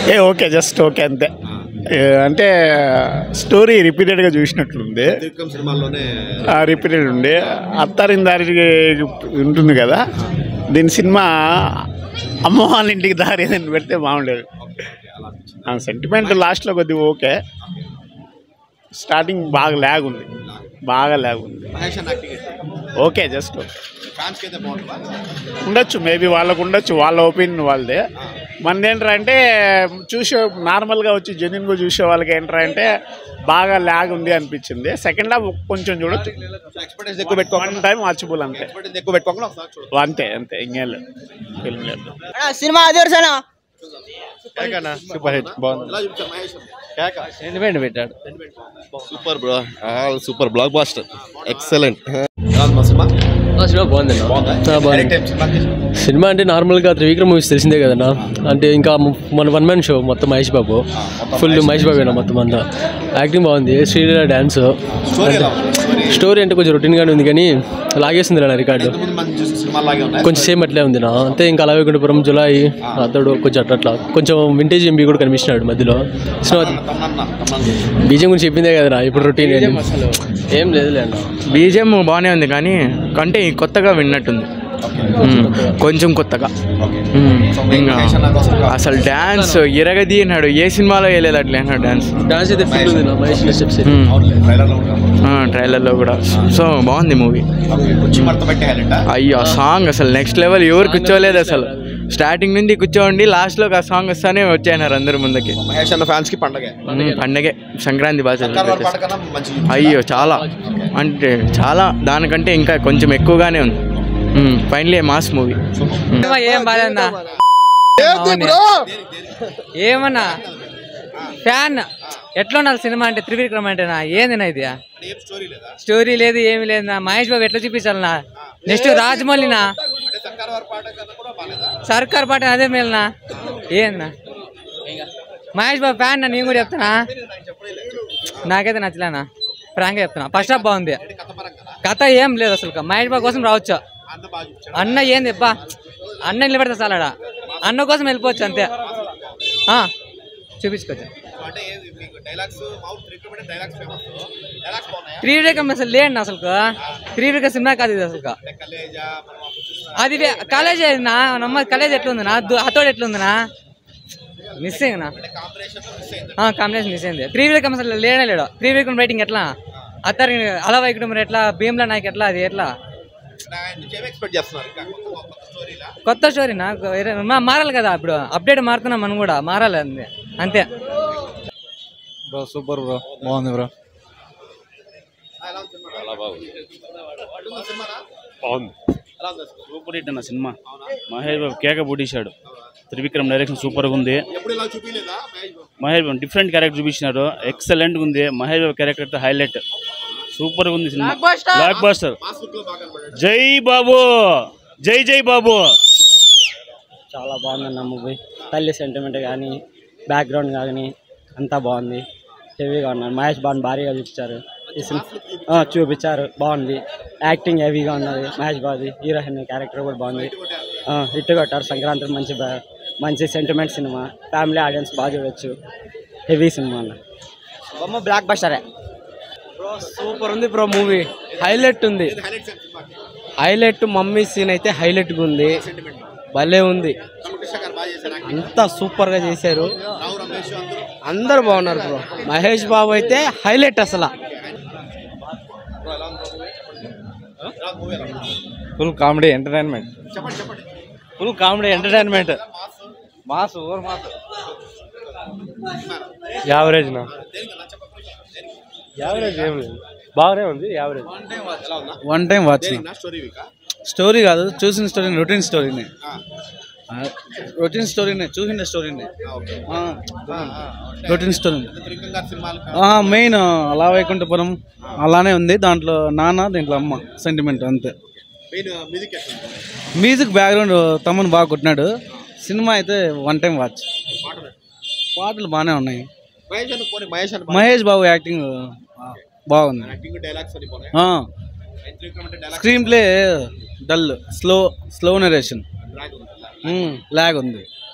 ఏ okay just okay అంతే ఏ, అంటే story రిపీటెడ్గా చూసినట్లుంది త్రివిక్రమ్ సినిమాల్లోనే రిపీటెడ్ ఉండి అత్తారిన దారి ఉంటుంది కదా దీని సినిమా అమ్మ వాళ్ళ ఇంటికి దారి ఏదైనా పెడితే బాగుండేది సెంటిమెంట్ లాస్ట్లో కొద్దిగా ఓకే స్టార్టింగ్ బాగా ల్యాగ్ ఉంది బాగా ల్యాగ్ ఉంది మహేష్ అన్న యాక్టింగ్ ఓకే జస్ట్ ఫ్యాన్స్కి అయితే బాగుంటుందా ఉండొచ్చు మేబీ వాళ్ళకు ఉండొచ్చు వాళ్ళ ఒపీనియన్ వాళ్ళదే మనది ఏంట్రా అంటే చూసే నార్మల్గా వచ్చి జెన్యున్గా చూసే వాళ్ళకి ఏంట్రా అంటే బాగా ల్యాగ్ ఉంది అనిపించింది సెకండ్ హాఫ్ కొంచెం చూడొచ్చు ఎక్స్పెక్టేషన్ ఎక్కువ పెట్టుకోకుండా వన్ టైం వాచబుల్ అంతే ఎక్స్పెక్టేషన్ ఎక్కువ పెట్టుకోకుండా ఒకసారి చూడండి అంతే అంతే ఇంకేం లేదు ఫిల్మ్ లేదు సినిమా అదే వరుసనా సూపర్ హిట్ బాగుంది ఎలా చూపించారు మహేష్ అన్న సెంటిమెంట్ పెట్టాడు super bro super blockbuster excellent ఎలా ఉంది మా సినిమా సినిమా బాగుంది బాగుందా బాగుంది Direct time సినిమాకి సినిమా అంటే నార్మల్గా త్రివిక్రమ్ మూవీస్ తెలిసిందే కదన్నా అంటే ఇంకా మన వన్ మ్యాన్ షో మొత్తం మహేష్ బాబు ఫుల్ మహేష్ బాబు మొత్తం అంతా యాక్టింగ్ బాగుంది శ్రీలీల డ్యాన్స్ స్టోరీ ఎలా ఉంది స్టోరీ స్టోరీ అంటే కొంచెం రొటీన్గానే ఉంది కానీ లాగేస్తుంది నా రికార్డు ఇంతకుముందు మనం చూసిన సినిమా లాగే ఉన్నాయి కొంచెం సేమ్ అట్లే ఉంది నా అంతే ఇంకా అలావేకుంటపురం జులై అతడు కొంచెం అట్లా అట్లా కొంచెం వింటేజ్ ఎంబీ కూడా కనిపిస్తున్నాడు మధ్యలో సినిమా తమన్నా తమన్నా బీజం గురించి చెప్పిందే కదరా ఇప్పుడు రొటీన్ ఏం లేదులే అన్న బీజిఎం బాగానే ఉంది కానీ కంటే కొత్తగా విన్నట్టుంది మ్మ్. కొంచెం కొత్తగా మ్మ్. ఇంకా మహేష్ అన్న కోసం ఒక- అసలు డ్యాన్స్ ఇరగది అన్నాడు ఏ సినిమాలో వేయలేదు అట్లే అన్నాడు డ్యాన్స్ డాన్స్ అయితే ఫుల్ ఉంది నా మహేష్ స్టెప్స్ మ్మ్. అవునులే, trailer లో ఉంటాం. ట్రైలర్లో కూడా సో బాగుంది మూవీ ఓకే, కుర్చీ మడత పెట్టి హైలైట్ అయ్యో ఆ సాంగ్ అసలు నెక్స్ట్ లెవెల్ ఎవరు కూర్చోలేదు అసలు స్టార్టింగ్ నుండి కూర్చోండి లాస్ట్లో ఆ సాంగ్ వస్తానే వచ్చాయినారు అందరు ముందుకి మహేష్ అన్న ఫ్యాన్స్ కి పండగే మ్మ్. పండగే సంక్రాంతి బాగా సర్కార్ వారి celebrate పండగ కన్నా మంచి అయ్యో చాలా అంటే చాలా దానికంటే ఇంకా కొంచెం ఎక్కువగానే ఉంది ఫైనలీ మాస్ మూవీ ఏం బాధన్నా ఏమన్నా ఫ్యాన్ ఎట్లా ఉండాలి సినిమా అంటే త్రివిక్రమ్ అంటేనా ఏందినా ఇది ఏం స్టోరీ లేదా స్టోరీ లేదు ఏమి లేదు నా మహేష్ బాబు ఎట్లా చూపించాలనా నెక్స్ట్ రాజమౌళినా అంటే సర్కార్ వారి పాట కన్నా కూడా బాగాలేదా సర్కార్ పాట అదే మేలనా ఏందా మహేష్ బాబు ఫ్యాన్ నేను కూడా చెప్తానా నాకైతే నచ్చలేనా ఫ్రాంక్గా చెప్తున్నా ఫస్ట్ హాఫ్ బాగుంది కథ ఏం లేదు అసలు మహేష్ బాబు కోసం రావచ్చు అంత బాగా చూపించారు అన్న ఏంది అబ్బా అన్న నిలబెడతా చాలాడా అన్న కోసం వెళ్ళిపోవచ్చు అంతే ఆ, చూపించుకోవచ్చు అంటే ఏది మీకు డైలాగ్స్ మౌత్ త్రివిక్రమ్ అంటే డైలాగ్స్ ఫేమస్ డైలాగ్స్ బాగున్నాయా త్రీ వివేకం అసలు లేండి అసలు త్రీ వివేక సినిమా కాదు ఇది అసలు అంటే కలేజా మనం అప్పుడు చూసిన అది వే- కాలేజ్ నా నమ్మ కాలేజ్ ఎట్లుందినా దు- హతోడు ఎట్లుందినా మిస్ అయిందినా కాంబినేషన్ మిస్ అయింది కాంబినేషన్ మిస్ అయింది త్రీ వివేకం అసలు లేనే లేడు త్రీ వివేకం రైటింగ్ ఎట్లా అత్తారి అలా వైకుంఠం మరి ఎట్లా భీమ్లా నాయక్ ఎట్లా అది ఎట్లా ఆయన నుంచి ఏం ఎక్స్పెక్ట్ చేస్తున్నారు ఇంకా కొత్త కొత్త స్టోరీలా కొత్త స్టోరీ నాకు వేరే- మా- మారాలి కదా ఇప్పుడు అప్డేట్ మారుతున్నాం మనం కూడా మారాలి అంతే అంతే బ్రో సూపర్ బ్రో బాగుంది బ్రో బాగుంది సూపర్ హిట్ అన్న సినిమా మహేష్ బాబు కేక పుట్టించాడు త్రివిక్రమ్ డైరెక్షన్ సూపర్గా ఉంది ఎప్పుడు ఇలా చూపించలేదా మహేష్ బాబు మహేష్ బాబు డిఫరెంట్ క్యారెక్టర్ చూపించినారు ఎక్సలెంట్ ఉంది Mahesh Babu character highlight super ఉంది సినిమా బ్లాక్ బాస్టర్ మాస్ లుక్ లో బాగా కనబడ్డాడు జై బాబు జై జై బాబు చాలా బాగుందన్న మూవీ తల్లి సెంటిమెంట్ కానీ బ్యాక్గ్రౌండ్ కానీ అంతా బాగుంది హెవీగా ఉన్నారు మహేష్ బాబుని భారీగా చూపించారు ఈ సినిమా ఆ, చూపించారు బాగుంది యాక్టింగ్ హెవీగా ఉన్నది మహేష్ బాబుది హీరోయిన్ క్యారెక్టర్ కూడా బాగుంది ఆ, హిట్ కొట్టారు సంక్రాంతి మంచి బా- మంచి సెంటిమెంట్ సినిమా ఫ్యామిలీ ఆడియన్స్ బాగా చూడొచ్చు హెవీ సినిమా అన్న బొమ్మ బ్లాక్ బస్టరే బ్రో సూపర్ ఉంది బ్రో మూవీ హైలైట్ ఉంది హైలైట్ మమ్మీ సీన్ అయితే హైలైట్గా ఉంది భలే ఉంది కృష్ణ గారు బాగా చేశారు అంతా సూపర్గా చేశారు రావు రమేష్ అందరూ అందరు బాగున్నారు బ్రో మహేష్ బాబు అయితే హైలైట్ అసలు ఫుల్ కామెడీ ఎంటర్టైన్మెంట్ చెప్పండి చెప్పండి full comedy entertainment mass over mass average నా యావరేజ్ ఏం లేదు బాగానే ఉంది యావరేజ్ వన్ టైం వాచ్ నా స్టోరీ వీకా స్టోరీ కాదు చూసిన స్టోరీ రొటీన్ స్టోరీనే రొటీన్ స్టోరీనే చూసిన స్టోరీనే రొటీన్ స్టోరీ త్రివిక్రమ్ గారి సినిమాలు మెయిన్ అలా వైకుంఠపురం అలానే ఉంది దాంట్లో నాన్న దీంట్లో అమ్మ సెంటిమెంట్ అంతే మెయిన్ మ్యూజిక్ ఎట్లా మ్యూజిక్ బ్యాక్గ్రౌండ్ తమ్ముని బాగా కొట్టినాడు సినిమా అయితే వన్ టైం వాచ్ పాటలు పాటలు బాగానే ఉన్నాయి మహేష్ అని పోనీ మహేష్ అని మహేష్ బాబు యాక్టింగ్ బాగుంది యాక్టింగ్ డైలాగ్స్ అని పోనీ త్రివిక్రమ్ అంటే dialogues screenplay dull slow slow narration drag ఉంది లాగ్ ఉంది